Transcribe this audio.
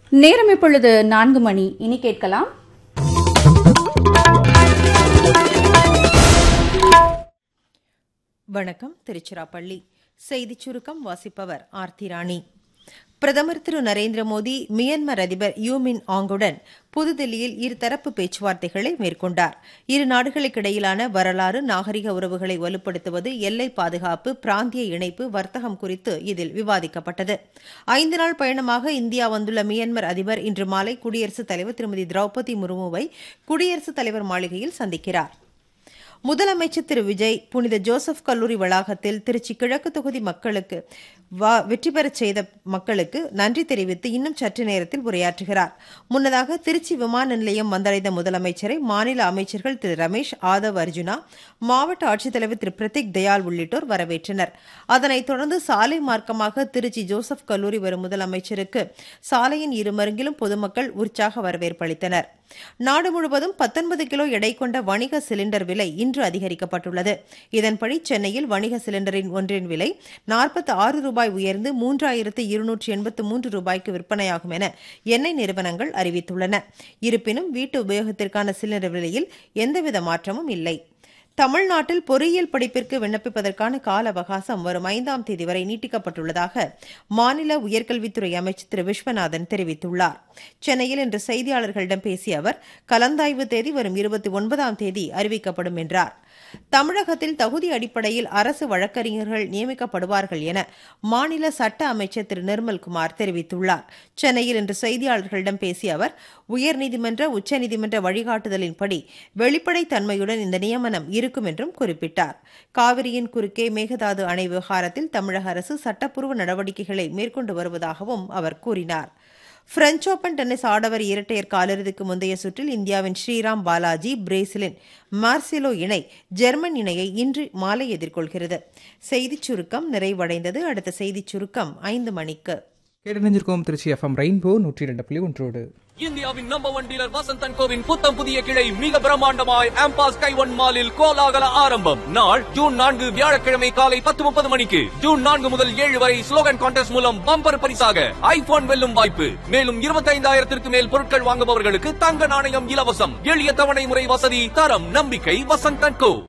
நேரம் இப்பொழுது நான்கு மணி இனி கேட்கலாம் வணக்கம் திருச்சிராப்பள்ளி செய்திச் சுருக்கம் வாசிப்பவர் ஆர்த்தி ராணி பிரதமர் திரு நரேந்திர மோடி மியான்மர் அதிபர் யூமின் ஆங்குடன் புதுதில்லியில் இருதரப்பு பேச்சுவார்த்தைகளை மேற்கொண்டார் இரு நாடுகளுக்கிடையிலான வரலாறு நாகரிக உறவுகளை வலுப்படுத்துவது எல்லை பாதுகாப்பு பிராந்திய இணைப்பு வர்த்தகம் குறித்து இதில் விவாதிக்கப்பட்டது ஐந்து நாள் பயணமாக இந்தியா வந்துள்ள மியான்மர் அதிபர் இன்று மாலை குடியரசுத் தலைவர் திருமதி திரௌபதி முர்முவை குடியரசுத் தலைவர் மாளிகையில் சந்திக்கிறார் முதலமைச்சர் திரு விஜய் புனித ஜோசப் கல்லூரி வளாகத்தில் திருச்சி கிழக்கு தொகுதி மக்களுக்கு வா- வெற்றி பெறச் செய்த மக்களுக்கு நன்றி தெரிவித்து இன்னும் சற்று நேரத்தில் உரையாற்றுகிறார் முன்னதாக திருச்சி விமான நிலையம் வந்தடைந்த முதலமைச்சரை மாநில அமைச்சர்கள் திரு ரமேஷ் ஆதவ் அர்ஜுனா மாவட்ட ஆட்சித்தலைவர் திரு பிரதீக் தயாள் உள்ளிட்டோர் வரவேற்றனர் அதனைத் தொடர்ந்து சாலை மார்க்கமாக திருச்சி ஜோசப் கல்லூரி வரும் முதலமைச்சருக்கு சாலையின் இருமருங்கிலும் பொதுமக்கள் உற்சாக வரவேற்பு அளித்தனர் நாடு முழுவதும் 19 கிலோ எடை கொண்ட வணிக சிலிண்டர் விலை இன்று அதிகரிக்கப்பட்டுள்ளது இதன்படி சென்னையில் வணிக சிலிண்டரின் ஒன்றின் விலை 46 ஆறு ரூபாய் உயர்ந்து மூன்றாயிரத்து இருநூற்றி எண்பத்து மூன்று ரூபாய்க்கு விற்பனையாகும் என எண்ணெய் நிறுவனங்கள் அறிவித்துள்ளன இருப்பினும் வீட்டு உபயோகத்திற்கான சிலிண்டர் விலையில் எந்தவித மாற்றமும் இல்லை தமிழ்நாட்டில் பொறியியல் படிப்பிற்கு விண்ணப்பிப்பதற்கான கால அவகாசம் வரும் ஐந்தாம் தேதி வரை நீட்டிக்கப்பட்டுள்ளதாக மாநில உயர்கல்வித்துறை அமைச்சர் திரு விஸ்வநாதன் தெரிவித்துள்ளார் சென்னையில் இன்று செய்தியாளர்களிடம் பேசிய அவர் கலந்தாய்வு தேதி வரும் இருபத்தி ஒன்பதாம் தேதி அறிவிக்கப்படும் என்றார் தமிழகத்தில் தகுதி அடிப்படையில் அரசு வழக்கறிஞர்கள் நியமிக்கப்படுவார்கள் என மாநில சட்ட அமைச்சர் திரு நிர்மல்குமார் தெரிவித்துள்ளார் சென்னையில் இன்று செய்தியாளர்களிடம் பேசிய அவர் உயர்நீதிமன்ற உச்சநீதிமன்ற வழிகாட்டுதலின்படி வெளிப்படைத் தன்மையுடன் இந்த நியமனம் இருக்கும் என்றும் குறிப்பிட்டார் காவிரியின் குறுக்கே மேகதாது அணை விவகாரத்தில் தமிழக அரசு சட்டப்பூர்வ நடவடிக்கைகளை மேற்கொண்டு வருவதாகவும் அவர் கூறினார் பிரெஞ்ச் ஓபன் டென்னிஸ் ஆடவர் இரட்டையர் காலிறுதிக்கு முந்தைய சுற்றில் இந்தியாவின் ஸ்ரீராம் பாலாஜி பிரேசிலின் மார்சிலோ இணை ஜெர்மன் இணையை இன்று மாலை எதிர்கொள்கிறது செய்திச் சுருக்கம் நிறைவடைந்தது அடுத்த செய்திச் சுருக்கம் ஐந்து மணிக்கு கேட்டறிஞ்சிருக்கோம் திருச்சி எஃப்எம் ரெயின்போ நூற்றி ரெண்டு புள்ளி ஒன்றோடு இந்தியாவின் நம்பர் ஒன் டீலர் வசந்தன் கோவின் புத்தம் புதிய கிளை மிக பிரம்மாண்டமாய் ஆம்பாஸ் கைவன் மாலில் கோலாகல ஆரம்பம் நாள் ஜூன் நான்கு வியாழக்கிழமை காலை பத்து முப்பது மணிக்கு ஜூன் நான்கு முதல் ஏழு வரை ஸ்லோகன் கான்டெஸ்ட் மூலம் பம்பர் பரிசாக ஐபோன் வெல்லும் வாய்ப்பு மேலும் இருபத்தைந்தாயிரத்திற்கு மேல் பொருட்கள் வாங்குபவர்களுக்கு தங்க நாணயம் இலவசம் எளிய தவணை முறை வசதி தரம் நம்பிக்கை வசந்தன் கோ